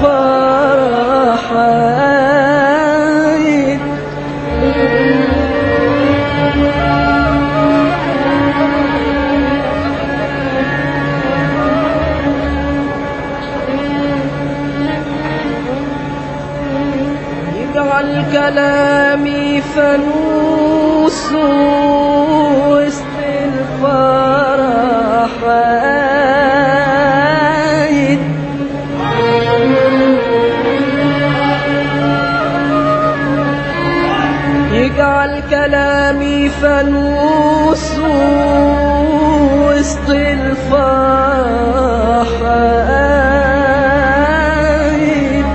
الفرح عايد يجعل كلامي فانوس وسط الفرح عايد يجعل كلامي فانوس وسط الفرح عايد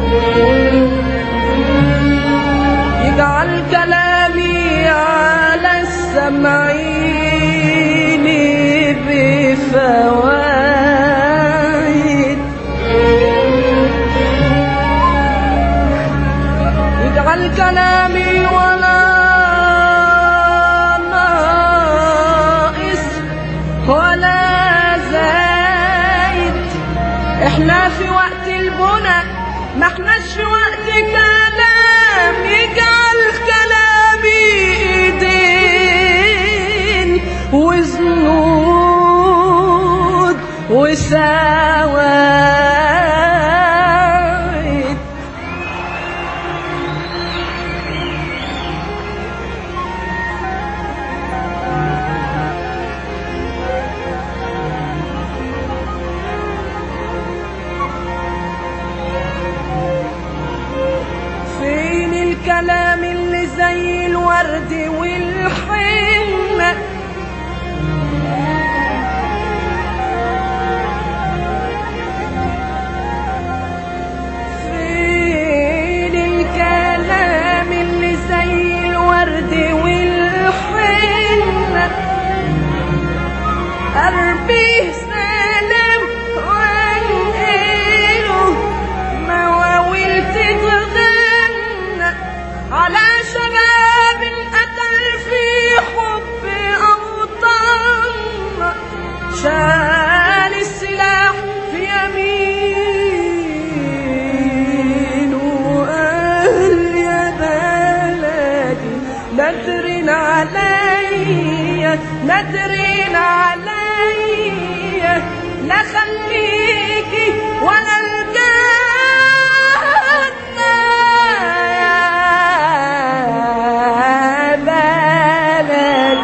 يجعل كلامي على السمعين بفوائد يجعل كلامي ولا ناقص ولا زايد احنا في وقت البنى ما احناش في وقت كلام يجعل كلامي ايدين وزنود وسواد فين الكلام اللي زي الورد والحنة فين الكلام اللي زي الورد والحنة قلبي سلام وانقله مواويل تتغنى على شباب القتل في حب أوطاننا شال السلاح في يمينه وقال يا بلدي نادرين عليا نادرين عليا لا خليكي ولا الجنة يا بلد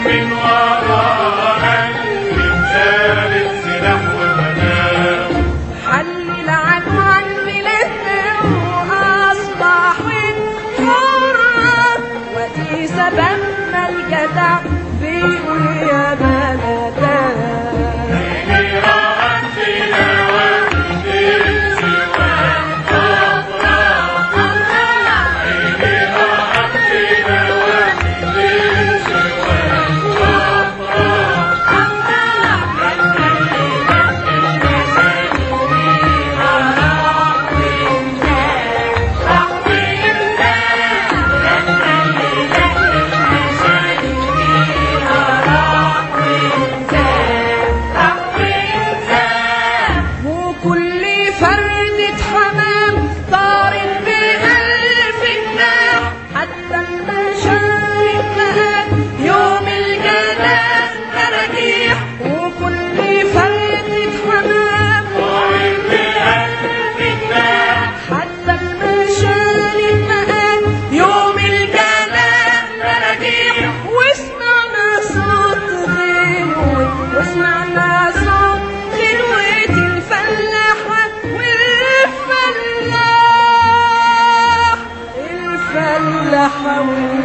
من وراء الإنسان السلاح ومنام حلل عنه عن ملته وأصبحت حرة ودي سببنا الجدع بيقول يا بلدان وكل فردة حمام طارت بقلب النار حتى المشارب بقت يوم الجناز مراجيح وكل فردة حمام حتى المشارب بقت يوم الجناز مراجيح وسمعنا صوت غنوة وسمعنا صوت غنوة الفلاحة والفلاح الفلاحة والفلاح